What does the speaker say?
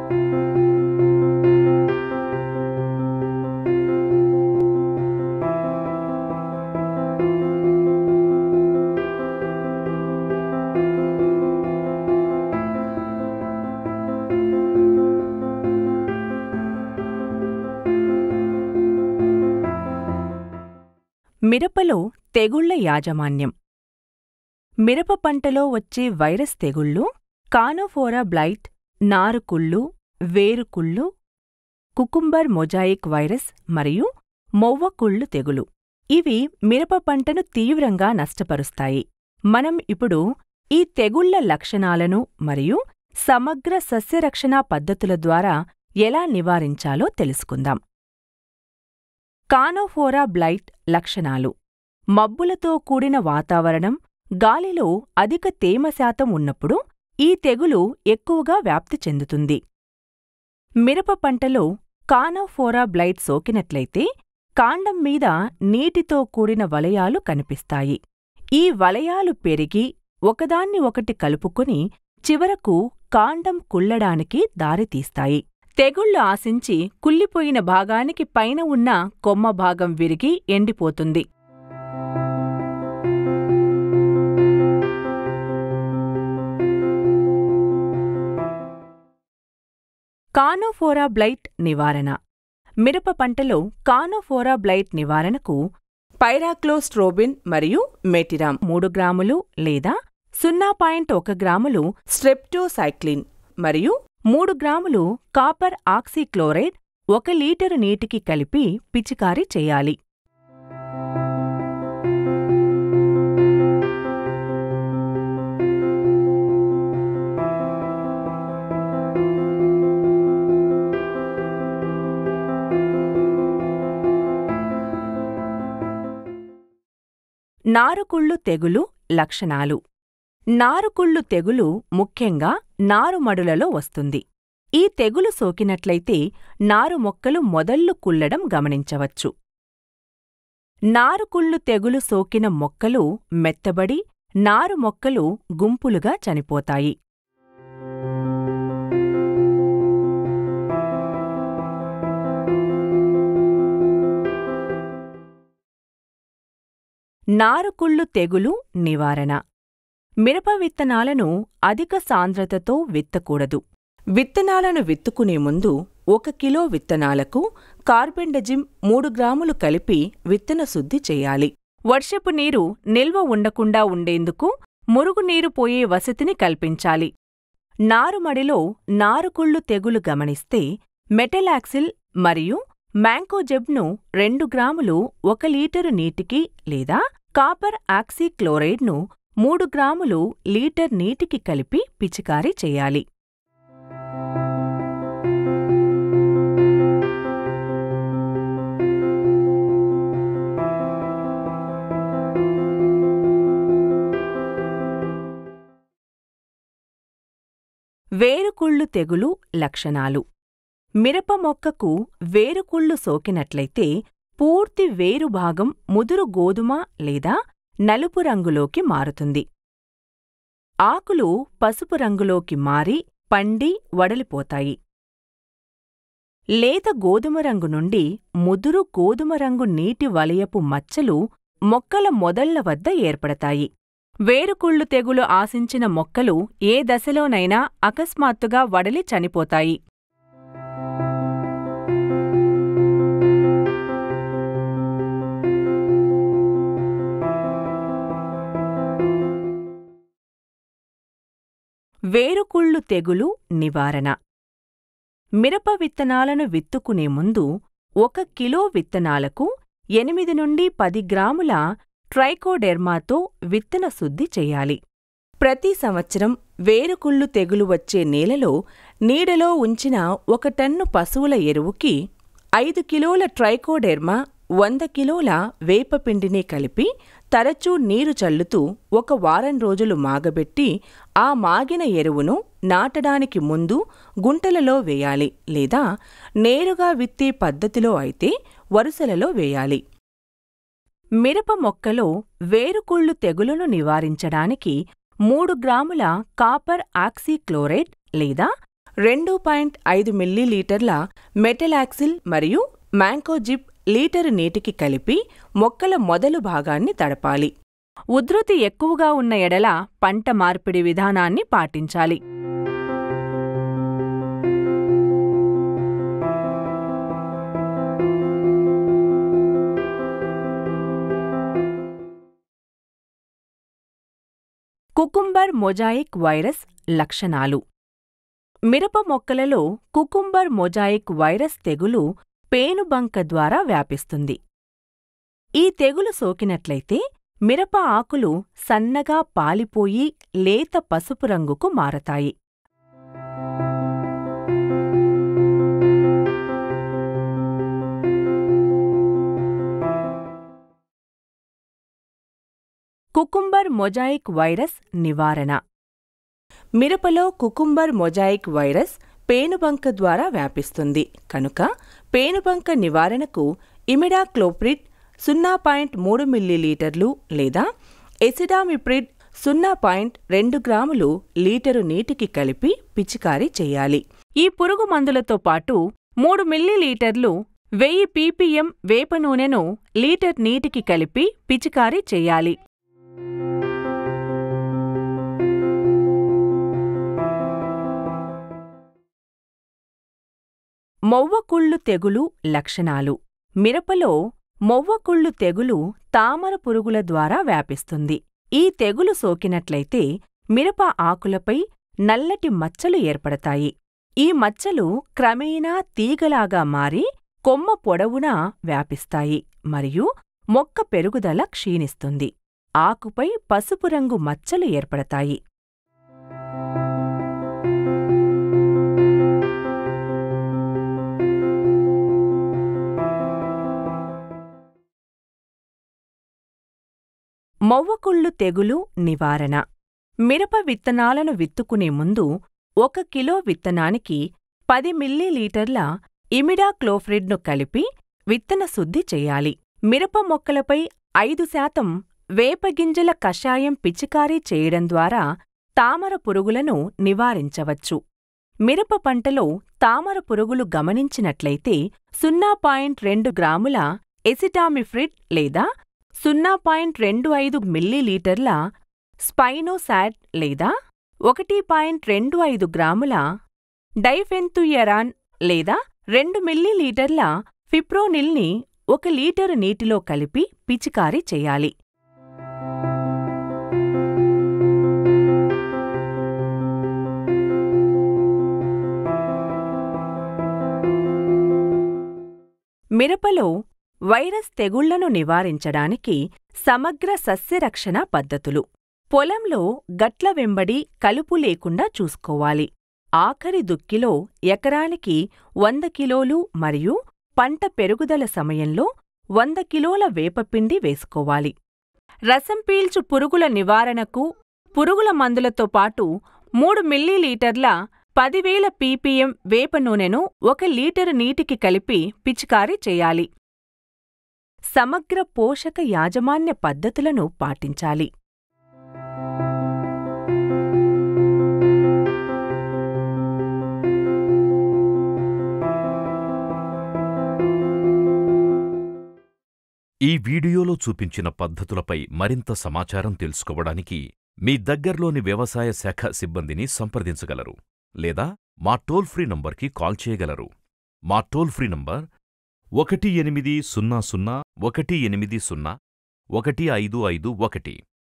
మిరపలో తెగుళ్ల యాజమాన్యం మిరప పంటలో వచ్చే వైరస్ తెగుళ్ళు కానోఫోరా బ్లైట్ నారుకుళ్ళు వేరుకుళ్ళు కుకుంబర్ మొజాయిక్ వైరస్ మరియు మొవ్వకుళ్ళు తెగులు ఇవి మిరప పంటను తీవ్రంగా నష్టపరుస్తాయి మనం ఇప్పుడు ఈ తెగుళ్ల లక్షణాలను మరియు సమగ్ర సస్యరక్షణా పద్ధతుల ద్వారా ఎలా నివారించాలో తెలుసుకుందాం కానోఫోరా బ్లైట్ లక్షణాలు మబ్బులతో కూడిన వాతావరణం గాలిలో అధిక తేమ శాతం ఉన్నప్పుడు ఈ తెగులు ఎక్కువగా వ్యాప్తి చెందుతుంది మిరప పంటలో కానోఫోరా బ్లైట్ సోకినట్లయితే కాండం మీద నీటితో కూడిన వలయాలు కనిపిస్తాయి ఈ వలయాలు పెరిగి ఒకదాన్ని ఒకటి కలుపుకుని చివరకు కాండం కుళ్ళడానికి దారితీస్తాయి తెగుళ్లు ఆశించి కుళ్ళిపోయిన భాగానికి పైన ఉన్న కొమ్మ భాగం విరిగి ఎండిపోతుంది కానోఫోరా బ్లైట్ నివారణ మిరప పంటలో కానోఫోరా బ్లైట్ నివారణకు పైరాక్లోస్ట్రోబిన్ మరియు మెటిరామ్ మూడు గ్రాములు లేదా సున్నా పాయింట్ ఒక గ్రాములు స్ట్రెప్టోసైక్లిన్ మరియు మూడు గ్రాములు కాపర్ ఆక్సీక్లోరైడ్ ఒక లీటరు నీటికి కలిపి పిచికారీ చేయాలి నారుకుళ్ళు తెగులు లక్షణాలు నారుకుళ్ళు తెగులు ముఖ్యంగా నారుమడులలో వస్తుంది ఈ తెగులు సోకినట్లయితే నారు మొక్కలు మొదళ్ళు కుళ్ళడం గమనించవచ్చు నారుకుళ్ళు తెగులు సోకిన మొక్కలు మెత్తబడి నారు మొక్కలు గుంపులుగా చనిపోతాయి నారుకుళ్ళు తెగులు నివారణ మిరప విత్తనాలను అధిక సాంద్రతతో విత్తకూడదు విత్తనాలను విత్తుకునే ముందు ఒక కిలో విత్తనాలకు కార్బెండజిమ్ మూడు గ్రాములు కలిపి విత్తన శుద్ధి చేయాలి వర్షపు నీరు నిల్వ ఉండకుండా ఉండేందుకు మురుగునీరు పోయే వసతిని కల్పించాలి నారుమడిలో నారుకుళ్ళు తెగులు గమనిస్తే మెటలాక్సిల్ మరియు మ్యాంకోజెబ్ను రెండు గ్రాములు ఒక లీటరు నీటికి లేదా కాపర్ ఆక్సీక్లోరైడ్ను మూడు గ్రాములు లీటర్ నీటికి కలిపి పిచికారీ చేయాలి వేరుకుళ్ళు తెగులు లక్షణాలు మిరప మొక్కకు వేరుకుళ్ళు సోకినట్లయితే పూర్తి వేరు భాగం ముదురు గోధుమ లేదా నలుపు రంగులోకి మారుతుంది ఆకులు పసుపు రంగులోకి మారి పండి వడలిపోతాయి లేత గోధుమ రంగు నుండి ముదురు గోధుమ రంగు నీటి వలయపు మచ్చలు మొక్కల మొదళ్ల వద్ద ఏర్పడతాయి వేరుకుళ్ళు తెగులు ఆశించిన మొక్కలు ఏ దశలోనైనా అకస్మాత్తుగా వడలి చనిపోతాయి వేరుకుళ్ళు తెగులు నివారణ మిరప విత్తనాలను విత్తుకునే ముందు ఒక కిలో విత్తనాలకు ఎనిమిది నుండి పది గ్రాముల ట్రైకోడెర్మాతో విత్తన శుద్ధి చేయాలి ప్రతి సంవత్సరం వేరుకుళ్ళు తెగులు వచ్చే నేలలో నీడలో ఉంచిన ఒక టన్ను పశువుల ఎరువుకి ఐదు కిలోల ట్రైకోడెర్మా వంద కిలోల వేపపిండిని కలిపి తరచూ నీరు చల్లుతూ ఒక వారం రోజులు మాగబెట్టి ఆ మాగిన ఎరువును నాటడానికి ముందు గుంటలలో వేయాలి లేదా నేరుగా విత్తే పద్ధతిలో అయితే వరుసలలో వేయాలి మిరప మొక్కలో వేరుకుళ్ళు తెగులును నివారించడానికి మూడు గ్రాముల కాపర్ ఆక్సీక్లోరైడ్ లేదా రెండు పాయింట్ ఐదు మిల్లీలీటర్ల మెటలాక్సిల్ మరియు మ్యాంకోజిప్ లీటరు నీటికి కలిపి మొక్కల మొదలు భాగాన్ని తడపాలి ఉధృతి ఎక్కువగా ఉన్న ఎడల పంట మార్పిడి విధానాన్ని పాటించాలి కుకుంబర్ మొజాయిక్ వైరస్ లక్షణాలు మిరప మొక్కలలో కుకుంబర్ మొజాయిక్ వైరస్ తెగులు పేనుబంక ద్వారా వ్యాపిస్తుంది ఈ తెగులు సోకినట్లయితే మిరప ఆకులు సన్నగా పాలిపోయి లేత పసుపు రంగుకు మారతాయి కుకుంబర్ మొజాయిక్ వైరస్ నివారణ మిరపలో కుకుంబర్ మొజాయిక్ వైరస్ పేనుబంక ద్వారా వ్యాపిస్తుంది కనుక పేనుబంక నివారణకు ఇమిడాక్లోప్రిడ్ సున్నా పాయింట్ మూడు మిల్లీలీటర్లు లేదా ఎసిడామిప్రిడ్ సున్నా పాయింట్ రెండు గ్రాములు లీటరు నీటికి కలిపి పిచికారీ చేయాలి ఈ పురుగు మందులతో పాటు మూడు మిల్లీలీటర్లు వెయ్యి పీపీఎం వేప నూనెను లీటర్ నీటికి కలిపి పిచికారీ చేయాలి మొవ్వకుళ్ళు తెగులు లక్షణాలు మిరపలో మొవ్వకుళ్ళు తెగులు తామర పురుగుల ద్వారా వ్యాపిస్తుంది ఈ తెగులు సోకినట్లయితే మిరప ఆకులపై నల్లటి మచ్చలు ఏర్పడతాయి ఈ మచ్చలు క్రమేణా తీగలాగా మారి కొమ్మ పొడవునా వ్యాపిస్తాయి మరియు మొక్క పెరుగుదల క్షీణిస్తుంది ఆకుపై పసుపు రంగు మచ్చలు ఏర్పడతాయి మొవ్వకుళ్ళు తెగులు నివారణ మిరప విత్తనాలను విత్తుకునే ముందు ఒక కిలో విత్తనానికి పది మిల్లీలీటర్ల ఇమిడాక్లోఫ్రిడ్ను కలిపి విత్తన శుద్ధి చెయ్యాలి మిరప మొక్కలపై ఐదు శాతం వేపగింజల కషాయం పిచికారీ చేయడం ద్వారా తామర పురుగులను నివారించవచ్చు మిరప పంటలో తామర పురుగులు గమనించినట్లయితే సున్నా పాయింట్ రెండు గ్రాముల ఎసిటామిఫ్రిడ్ లేదా సున్నా పాయింట్ రెండు ఐదు మిల్లీలీటర్ల స్పైనోసాట్ లేదా ఒకటి పాయింట్ రెండు ఐదు గ్రాముల డైఫెన్తుయరాన్ లేదా రెండు మిల్లీలీటర్ల ఫిప్రోనిల్ని ఒక లీటరు నీటిలో కలిపి పిచికారీ చేయాలి మిరపలో వైరస్ తెగుళ్లను నివారించడానికి సమగ్ర సస్యరక్షణ పద్ధతులు పొలంలో గట్ల వెంబడి కలుపు లేకుండా చూసుకోవాలి ఆఖరి దుక్కిలో ఎకరానికి వంద కిలోలు మరియు పంట పెరుగుదల సమయంలో వంద కిలోల వేపపిండి వేసుకోవాలి రసం పీల్చు పురుగుల నివారణకు పురుగుల మందులతో పాటు మూడు మిల్లీలీటర్ల పదివేల పీపీఎం వేప నూనెను ఒక లీటరు నీటికి కలిపి పిచికారీ చేయాలి సమగ్ర పోషక యాజమాన్య పద్ధతులను పాటించాలి ఈ వీడియోలో చూపించిన పద్ధతులపై మరింత సమాచారం తెలుసుకోవడానికి మీ దగ్గర్లోని వ్యవసాయ శాఖ సిబ్బందిని సంప్రదించగలరు లేదా మా టోల్ ఫ్రీ నంబర్కి కాల్ చేయగలరు మా టోల్ ఫ్రీ నంబర్ ఒకటి ఎనిమిది సున్నా సున్నా ఒకటి ఎనిమిది సున్నా ఒకటి ఐదు ఐదు ఒకటి